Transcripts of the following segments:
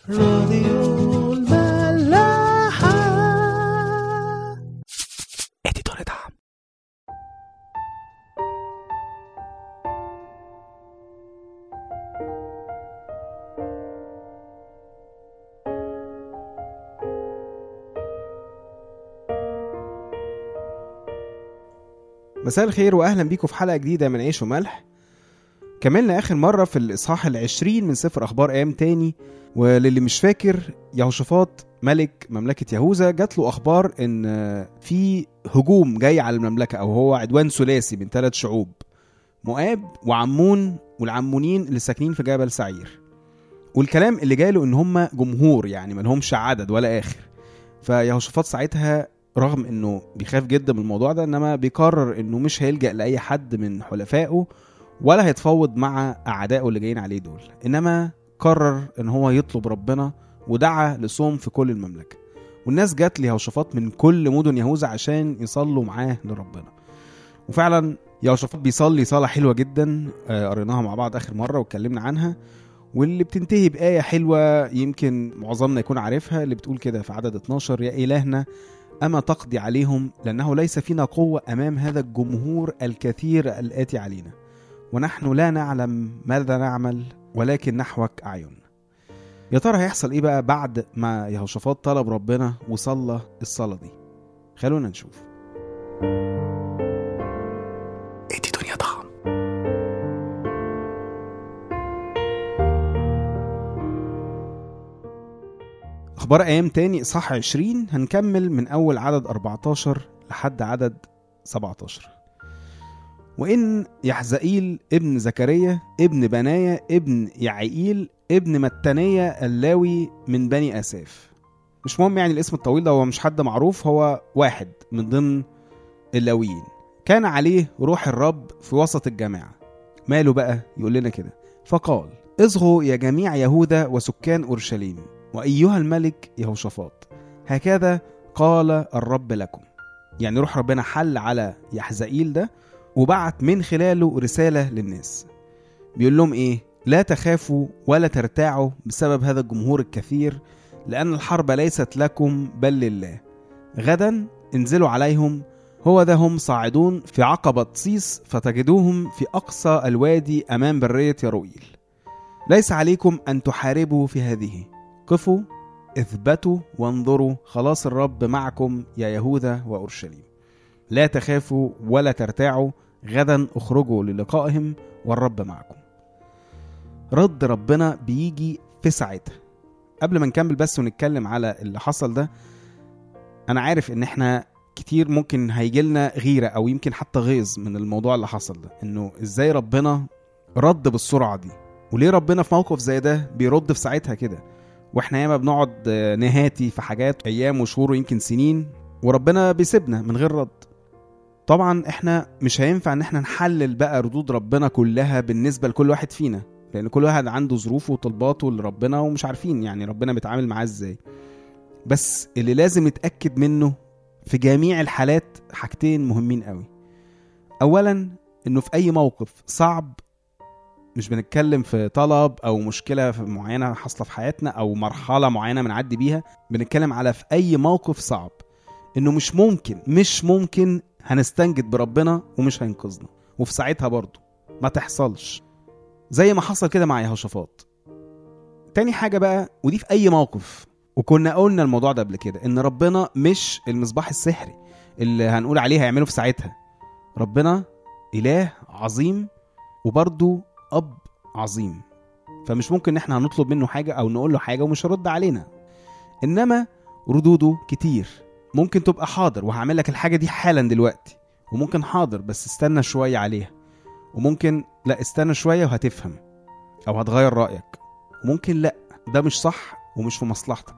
راديو الملاحة اديتور دعم مساء الخير واهلا بيكم في حلقه جديده من عيش وملح كملنا اخر مره في الاصحاح العشرين من سفر اخبار ايام تاني وللي مش فاكر يهوشافاط ملك مملكه يهوذا جات له اخبار ان في هجوم جاي على المملكه او هو عدوان ثلاثي من ثلاث شعوب مؤاب وعمون والعمونيين اللي ساكنين في جبل سعير والكلام اللي جاله ان هم جمهور يعني ملهمش عدد ولا اخر فيهوشافاط ساعتها رغم انه بيخاف جدا من الموضوع ده انما بيقرر انه مش هيلجأ لاي حد من حلفائه ولا هيتفاوض مع اعدائه اللي جايين عليه دول انما قرر ان هو يطلب ربنا ودعا لصوم في كل المملكه والناس جات ليهوشافاط من كل مدن يهوذا عشان يصلوا معاه لربنا وفعلا يهوشافاط بيصلي صلاه حلوه جدا آه، قريناها مع بعض اخر مره واتكلمنا عنها واللي بتنتهي بآية حلوة يمكن معظمنا يكون عارفها اللي بتقول كده في عدد 12 يا إلهنا أما تقضي عليهم لأنه ليس فينا قوة أمام هذا الجمهور الكثير الآتي علينا ونحن لا نعلم ماذا نعمل ولكن نحوك أعين يا ترى هيحصل إيه بقى بعد ما يهوشافاط طلب ربنا وصلى الصلاة دي خلونا نشوف اديتور دعم أخبار أيام تاني إصحاح 20 هنكمل من أول عدد 14 لحد عدد 17 وإن يحزائيل ابن زكريا ابن بنايا ابن يعيل ابن متنية اللاوي من بني أساف مش مهم يعني الاسم الطويل ده هو مش حد معروف هو واحد من ضمن اللاويين كان عليه روح الرب في وسط الجماعة ماله بقى يقول لنا كده فقال اصغوا يا جميع يهوذا وسكان أورشليم وأيها الملك يهوشافاط هكذا قال الرب لكم يعني روح ربنا حل على يحزائيل ده وبعت من خلاله رسالة للناس بيقول لهم إيه لا تخافوا ولا ترتاعوا بسبب هذا الجمهور الكثير لأن الحرب ليست لكم بل لله غدا انزلوا عليهم هو ده هم صاعدون في عقبة صيص فتجدوهم في أقصى الوادي أمام برية يروئيل ليس عليكم أن تحاربوا في هذه قفوا اثبتوا وانظروا خلاص الرب معكم يا يهوذا وأورشليم لا تخافوا ولا ترتاعوا غدا اخرجوا للقائهم والرب معكم رد ربنا بيجي في ساعتها قبل ما نكمل بس ونتكلم على اللي حصل ده انا عارف ان احنا كتير ممكن هيجيلنا غيرة او يمكن حتى غيظ من الموضوع اللي حصل ده انه ازاي ربنا رد بالسرعة دي وليه ربنا في موقف زي ده بيرد في ساعتها كده واحنا ياما بنقعد آه، نهاتي في حاجات ايام وشهور ويمكن سنين وربنا بيسيبنا من غير رد طبعا احنا مش هينفع ان احنا نحلل بقى ردود ربنا كلها بالنسبه لكل واحد فينا لان كل واحد عنده ظروفه وطلباته لربنا ومش عارفين يعني ربنا بيتعامل معاه ازاي بس اللي لازم نتاكد منه في جميع الحالات حاجتين مهمين قوي اولا انه في اي موقف صعب مش بنتكلم في طلب او مشكله في- معينه حاصله في حياتنا او مرحله معينه بنعدي بيها بنتكلم على في اي موقف صعب انه مش ممكن مش ممكن هنستنجد بربنا ومش هينقذنا وفي ساعتها برضه ما تحصلش زي ما حصل كده مع يهوشافاط تاني حاجه بقى ودي في اي موقف وكنا قلنا الموضوع ده قبل كده ان ربنا مش المصباح السحري اللي هنقول عليه هيعمله في ساعتها ربنا اله عظيم وبرضه اب عظيم فمش ممكن ان احنا هنطلب منه حاجه او نقول له حاجه ومش هيرد علينا انما ردوده كتير ممكن تبقى حاضر وهعمل لك الحاجه دي حالا دلوقتي وممكن حاضر بس استنى شويه عليها وممكن لا استنى شويه وهتفهم او هتغير رايك وممكن لا ده مش صح ومش في مصلحتك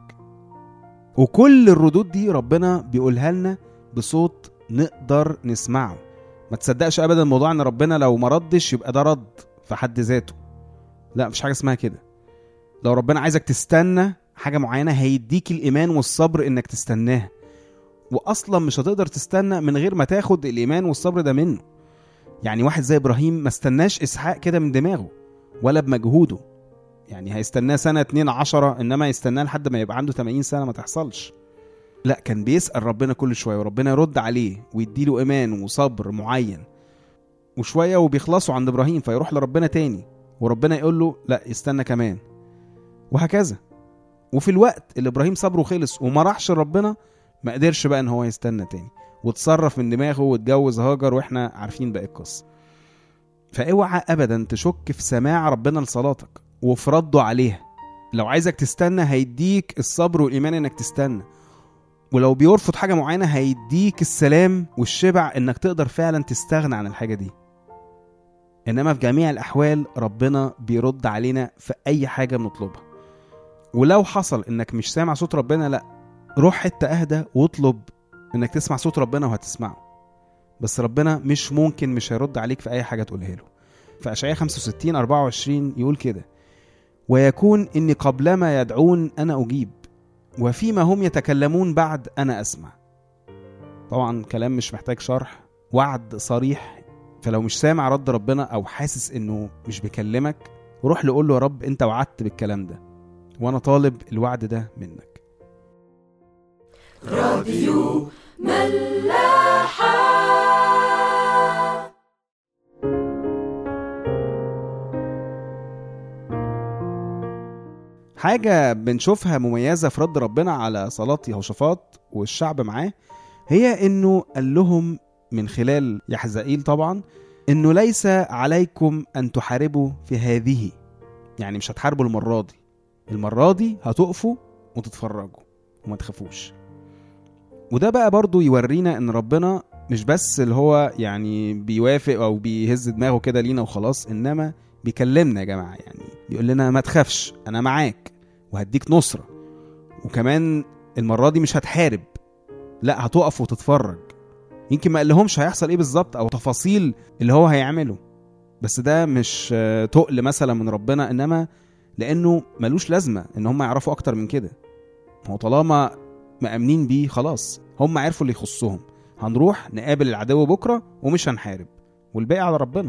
وكل الردود دي ربنا بيقولها لنا بصوت نقدر نسمعه ما تصدقش ابدا موضوع ان ربنا لو ما ردش يبقى ده رد في حد ذاته لا مفيش حاجه اسمها كده لو ربنا عايزك تستنى حاجه معينه هيديك الايمان والصبر انك تستناها واصلا مش هتقدر تستنى من غير ما تاخد الايمان والصبر ده منه يعني واحد زي ابراهيم ما استناش اسحاق كده من دماغه ولا بمجهوده يعني هيستناه سنة اتنين عشرة إنما يستناه لحد ما يبقى عنده 80 سنة ما تحصلش لا كان بيسأل ربنا كل شوية وربنا يرد عليه ويديله إيمان وصبر معين وشوية وبيخلصوا عند إبراهيم فيروح لربنا تاني وربنا يقول له لا استنى كمان وهكذا وفي الوقت اللي إبراهيم صبره خلص وما راحش لربنا ما قدرش بقى إن هو يستنى تاني وتصرف من دماغه واتجوز هاجر واحنا عارفين باقي القصة فاوعى ابدا تشك في سماع ربنا لصلاتك وفي رده عليها لو عايزك تستنى هيديك الصبر والايمان انك تستنى ولو بيرفض حاجه معينه هيديك السلام والشبع انك تقدر فعلا تستغنى عن الحاجه دي انما في جميع الاحوال ربنا بيرد علينا في اي حاجه بنطلبها ولو حصل انك مش سامع صوت ربنا لا روح حته اهدى واطلب انك تسمع صوت ربنا وهتسمعه بس ربنا مش ممكن مش هيرد عليك في اي حاجه تقولها له في اشعياء 65 24 يقول كده ويكون اني قبلما يدعون انا اجيب وفيما هم يتكلمون بعد انا اسمع طبعا كلام مش محتاج شرح وعد صريح فلو مش سامع رد ربنا او حاسس انه مش بيكلمك روح له قول له يا رب انت وعدت بالكلام ده وانا طالب الوعد ده منك راديو ملاحة حاجة بنشوفها مميزة في رد ربنا على صلاة يهوشافاط والشعب معاه هي انه قال لهم من خلال يحزائيل طبعا انه ليس عليكم ان تحاربوا في هذه يعني مش هتحاربوا المرة دي المرة دي هتقفوا وتتفرجوا وما تخافوش وده بقى برضو يورينا ان ربنا مش بس اللي هو يعني بيوافق او بيهز دماغه كده لينا وخلاص انما بيكلمنا يا جماعه يعني بيقول لنا ما تخافش انا معاك وهديك نصره وكمان المره دي مش هتحارب لا هتقف وتتفرج يمكن ما قالهمش هيحصل ايه بالظبط او تفاصيل اللي هو هيعمله بس ده مش آه، تقل مثلا من ربنا انما لانه ملوش لازمه ان هم يعرفوا اكتر من كده هو طالما مأمنين بيه خلاص هم عرفوا اللي يخصهم هنروح نقابل العدو بكره ومش هنحارب والباقي على ربنا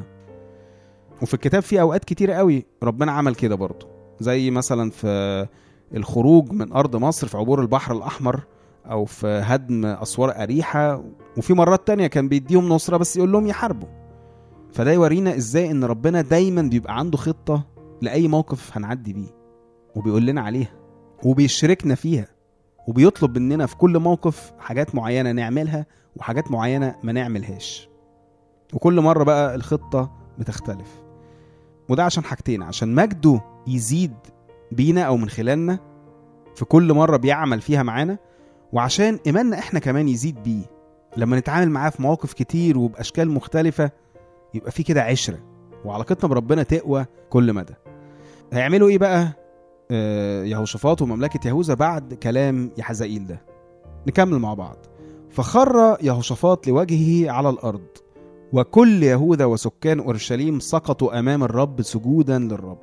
وفي الكتاب في اوقات كتيرة قوي ربنا عمل كده برضه زي مثلا في الخروج من ارض مصر في عبور البحر الاحمر او في هدم اسوار اريحه وفي مرات تانية كان بيديهم نصره بس يقول لهم يحاربوا فده يورينا ازاي ان ربنا دايما بيبقى عنده خطه لاي موقف هنعدي بيه وبيقول لنا عليها وبيشاركنا فيها وبيطلب مننا في كل موقف حاجات معينه نعملها وحاجات معينه ما نعملهاش وكل مره بقى الخطه بتختلف وده عشان حاجتين عشان مجده يزيد بينا او من خلالنا في كل مره بيعمل فيها معانا وعشان ايماننا احنا كمان يزيد بيه لما نتعامل معاه في مواقف كتير وباشكال مختلفه يبقى في كده عشره وعلاقتنا بربنا تقوى كل مدى هيعملوا ايه بقى آه، يهوشافاط ومملكه يهوذا بعد كلام يحزائيل ده نكمل مع بعض فخر يهوشافاط لوجهه على الارض وكل يهوذا وسكان اورشليم سقطوا امام الرب سجودا للرب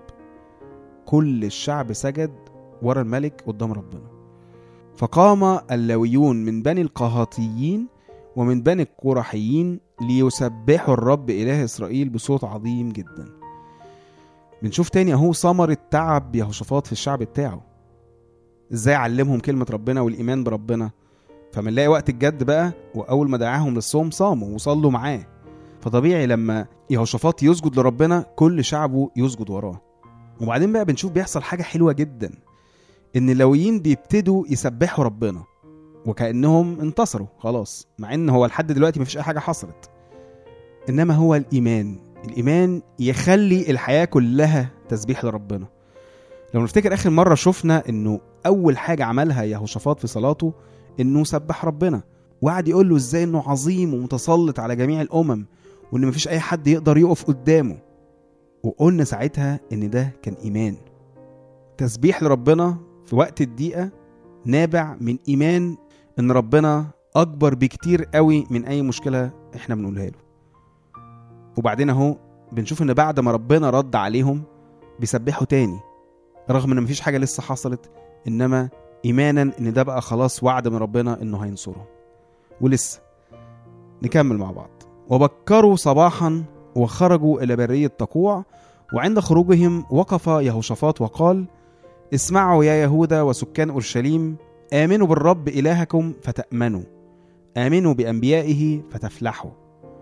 كل الشعب سجد ورا الملك قدام ربنا فقام اللاويون من بني القهاطيين ومن بني القرحيين ليسبحوا الرب إله إسرائيل بصوت عظيم جدا بنشوف تاني أهو ثمرة تعب يهوشافاط في الشعب بتاعه ازاي علمهم كلمة ربنا والإيمان بربنا فمنلاقي وقت الجد بقى وأول ما دعاهم للصوم صاموا وصلوا معاه فطبيعي لما يهوشافاط يسجد لربنا كل شعبه يسجد وراه وبعدين بقى بنشوف بيحصل حاجة حلوة جدا إن اللاويين بيبتدوا يسبحوا ربنا وكأنهم انتصروا خلاص مع إن هو لحد دلوقتي مفيش أي حاجة حصلت إنما هو الإيمان الإيمان يخلي الحياة كلها تسبيح لربنا لو نفتكر آخر مرة شفنا إنه أول حاجة عملها يهوشافاط في صلاته إنه سبح ربنا وقعد يقول له إزاي إنه عظيم ومتسلط على جميع الأمم وإن مفيش أي حد يقدر يقف قدامه وقلنا ساعتها إن ده كان إيمان تسبيح لربنا في وقت الضيقة نابع من إيمان إن ربنا أكبر بكتير قوي من أي مشكلة إحنا بنقولها له وبعدين أهو بنشوف إن بعد ما ربنا رد عليهم بيسبحوا تاني رغم إن مفيش حاجة لسه حصلت إنما إيمانا إن ده بقى خلاص وعد من ربنا إنه هينصرهم ولسه نكمل مع بعض وبكروا صباحا وخرجوا إلى برية تقوع وعند خروجهم وقف يهوشافاط وقال اسمعوا يا يهوذا وسكان أورشليم آمنوا بالرب إلهكم فتأمنوا آمنوا بأنبيائه فتفلحوا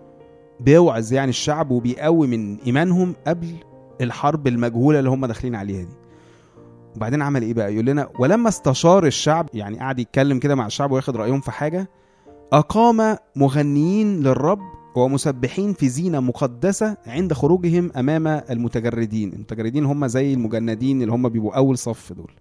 بيوعظ يعني الشعب وبيقوي من إيمانهم قبل الحرب المجهولة اللي هم داخلين عليها دي وبعدين عمل ايه بقى يقول لنا ولما استشار الشعب يعني قعد يتكلم كده مع الشعب وياخد رأيهم في حاجة أقام مغنيين للرب ومسبحين في زينة مقدسة عند خروجهم أمام المتجردين المتجردين هم زي المجندين اللي هم بيبقوا أول صف دول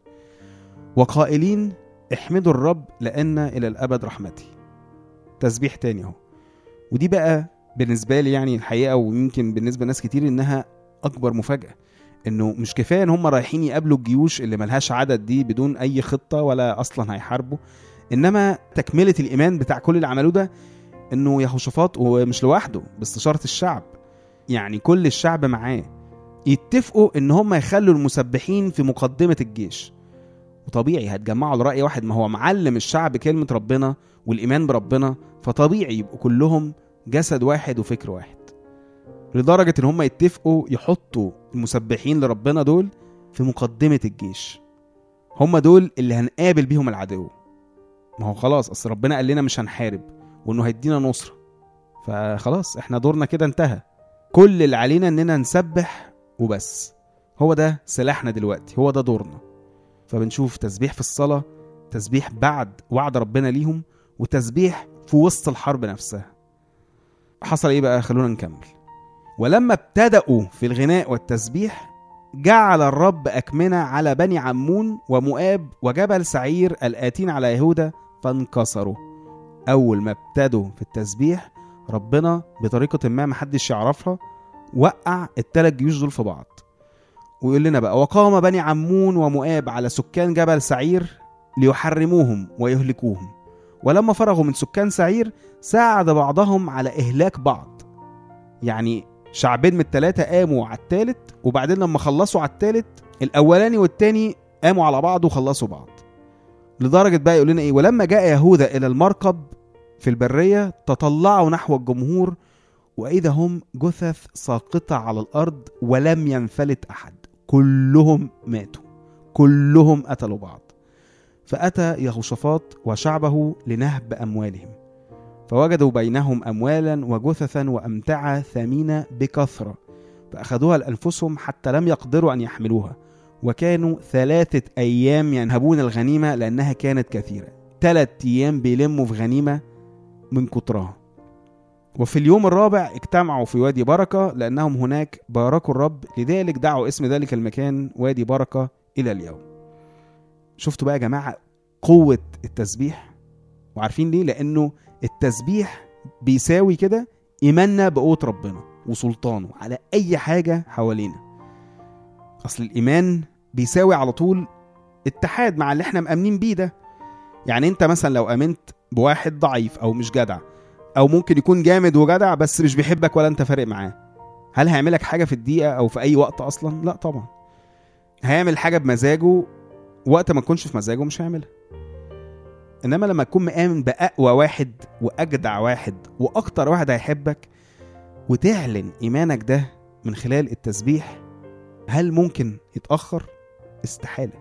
وقائلين احمدوا الرب لأن إلى الأبد رحمته تسبيح تاني اهو ودي بقى بالنسبة لي يعني الحقيقة ويمكن بالنسبة لناس كتير إنها أكبر مفاجأة إنه مش كفاية إن هم رايحين يقابلوا الجيوش اللي ملهاش عدد دي بدون أي خطة ولا أصلا هيحاربوا إنما تكملة الإيمان بتاع كل اللي عملوه ده إنه يهوشافاط ومش لوحده باستشارة الشعب يعني كل الشعب معاه يتفقوا إن هم يخلوا المسبحين في مقدمة الجيش وطبيعي هتجمعوا لرأي واحد ما هو معلم الشعب كلمة ربنا والإيمان بربنا فطبيعي يبقوا كلهم جسد واحد وفكر واحد لدرجة إن هم يتفقوا يحطوا المسبحين لربنا دول في مقدمة الجيش هم دول اللي هنقابل بيهم العدو ما هو خلاص أصل ربنا قال لنا مش هنحارب وإنه هيدينا نصرة فخلاص إحنا دورنا كده انتهى كل اللي علينا إننا نسبح وبس هو ده سلاحنا دلوقتي هو ده دورنا فبنشوف تسبيح في الصلاة تسبيح بعد وعد ربنا ليهم وتسبيح في وسط الحرب نفسها حصل ايه بقى خلونا نكمل ولما ابتدأوا في الغناء والتسبيح جعل الرب أكمنة على بني عمون ومؤاب وجبل سعير الآتين على يهوذا فانكسروا أول ما ابتدوا في التسبيح ربنا بطريقة ما محدش يعرفها وقع التلات جيوش دول في بعض ويقول لنا بقى وقام بني عمون ومؤاب على سكان جبل سعير ليحرموهم ويهلكوهم ولما فرغوا من سكان سعير ساعد بعضهم على إهلاك بعض يعني شعبين من التلاتة قاموا على التالت وبعدين لما خلصوا على التالت الأولاني والتاني قاموا على بعض وخلصوا بعض لدرجة بقى يقول لنا إيه ولما جاء يهوذا إلى المركب في البرية تطلعوا نحو الجمهور وإذا هم جثث ساقطة على الأرض ولم ينفلت أحد كلهم ماتوا كلهم قتلوا بعض فأتى يهوشافاط وشعبه لنهب أموالهم فوجدوا بينهم أموالا وجثثا وأمتعة ثمينة بكثرة فأخذوها لأنفسهم حتى لم يقدروا أن يحملوها وكانوا ثلاثة أيام ينهبون الغنيمة لأنها كانت كثيرة ثلاثة أيام بيلموا في غنيمة من كترها وفي اليوم الرابع اجتمعوا في وادي بركة لأنهم هناك باركوا الرب لذلك دعوا اسم ذلك المكان وادي بركة إلى اليوم شفتوا بقى يا جماعة قوة التسبيح وعارفين ليه لأنه التسبيح بيساوي كده إيماننا بقوة ربنا وسلطانه على أي حاجة حوالينا أصل الإيمان بيساوي على طول اتحاد مع اللي احنا مأمنين بيه ده يعني انت مثلا لو امنت بواحد ضعيف او مش جدع او ممكن يكون جامد وجدع بس مش بيحبك ولا انت فارق معاه هل هيعملك حاجه في الدقيقه او في اي وقت اصلا لا طبعا هيعمل حاجه بمزاجه وقت ما تكونش في مزاجه مش هيعملها انما لما تكون مآمن باقوى واحد واجدع واحد واكتر واحد هيحبك وتعلن ايمانك ده من خلال التسبيح هل ممكن يتاخر استحاله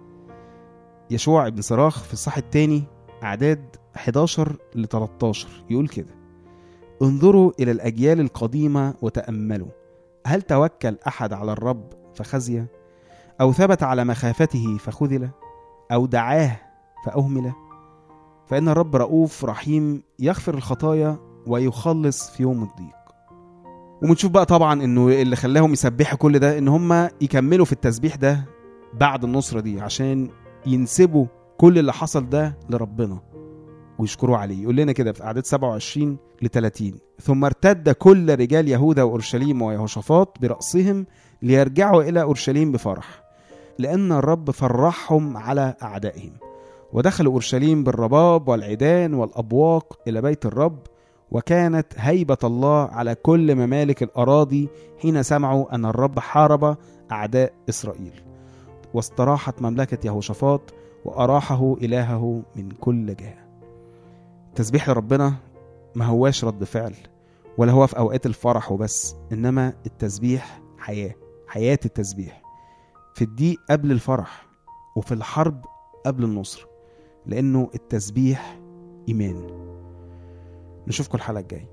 يشوع بن صراخ في الصح التاني أعداد 11 ل 13 يقول كده انظروا إلى الأجيال القديمة وتأملوا هل توكل أحد على الرب فخزي أو ثبت على مخافته فخذل أو دعاه فأهمل فإن الرب رؤوف رحيم يغفر الخطايا ويخلص في يوم الضيق وبنشوف بقى طبعا انه اللي خلاهم يسبحوا كل ده ان هم يكملوا في التسبيح ده بعد النصرة دي عشان ينسبوا كل اللي حصل ده لربنا ويشكروا عليه يقول لنا كده في أعداد 27 ل 30 ثم ارتد كل رجال يهوذا وأورشليم ويهوشافاط برأسهم ليرجعوا إلى أورشليم بفرح لأن الرب فرحهم على أعدائهم ودخلوا أورشليم بالرباب والعيدان والأبواق إلى بيت الرب وكانت هيبة الله على كل ممالك الأراضي حين سمعوا أن الرب حارب أعداء إسرائيل واستراحت مملكة يهوشافاط وأراحه إلهه من كل جهة تسبيح لربنا ما هواش رد فعل ولا هو في أوقات الفرح وبس إنما التسبيح حياة حياة التسبيح في الضيق قبل الفرح وفي الحرب قبل النصر لأنه التسبيح إيمان نشوفكم الحلقة الجاية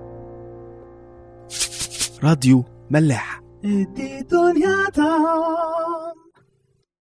راديو ملاح ادي دنيا تعال